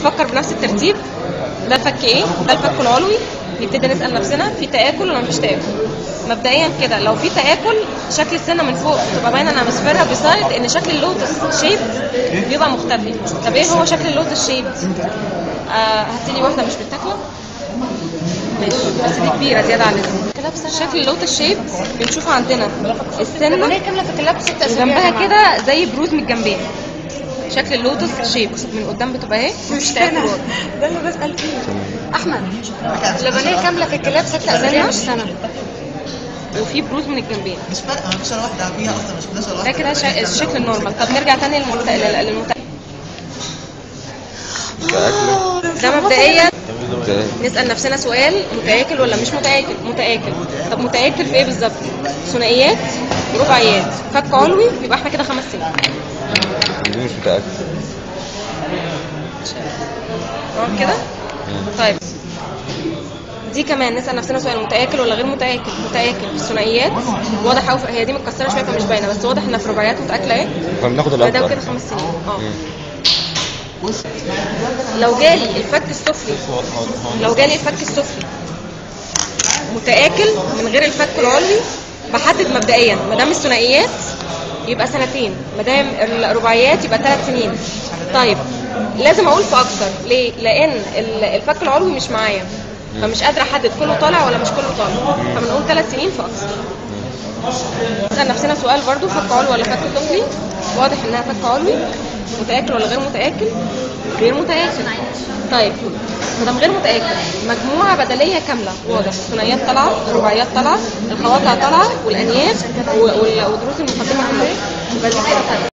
نفكر بنفس الترتيب ده الفك ايه ده الفك العلوي نبتدي نسال نفسنا في تاكل ولا مفيش تاكل مبدئيا كده لو في تاكل شكل السنه من فوق بتبقى باينه انها مصفرة بسايد ان شكل اللوتس شيب بيبقى مختفي طب ايه هو شكل اللوتس شيب آه هاتلي واحده مش متاكله ماشي بس دي كبيره زياده عن اللزوم شكل اللوتس شيب بنشوفه عندنا السنه الاغنيه كامله في الكلاب ست اسابيع يا وجنبها جماعة. كده زي بروز من الجنبين شكل اللوتس شيب من قدام بتبقى اهي مش تاكل ورا. ده اللي بسال فيه احمد الاغنيه كامله في الكلاب ست اسابيع مش سنه وفي بروز من الجنبين مش فارقه مفيش ولا واحده فيها اصلا مش فلاشه ولا ده واحده كده شا- الشكل النورمال طب نرجع تاني للمت... لل- للمت... ده مبدئيا نسال نفسنا سؤال متاكل ولا مش متاكل متاكل طب متاكل في ايه بالظبط ثنائيات رباعيات فك علوي يبقى احنا كده خمس سنين دي مش متأكد تمام كده طيب دي كمان نسال نفسنا سؤال متاكل ولا غير متاكل متاكل في الثنائيات واضح قوي هي دي متكسره شويه فمش باينه بس واضح انها في رباعيات متاكله اهي فبناخد فده الأكبر كده خمس سنين اه لو جالي الفك السفلي لو جالي الفك السفلي متآكل من غير الفك العلوي بحدد مبدئيا ما دام الثنائيات يبقى سنتين ما دام الرباعيات يبقى ثلاث سنين طيب لازم اقول في اكتر ليه لان ال- الفك العلوي مش معايا فمش قادره احدد كله طالع ولا مش كله طالع فبنقول ثلاث سنين في اكتر نسال نفسنا سؤال برضو فك علوي ولا فك سفلي واضح انها فك علوي متآكل ولا غير متآكل غير متآكل طيب ما دام غير متآكل مجموعة بدلية كاملة واضح الثنائيات طالعة الرباعيات طالعة القواطع طالعة والأنياب و- وال- ودروس المقدمة كلها يبقى دي كده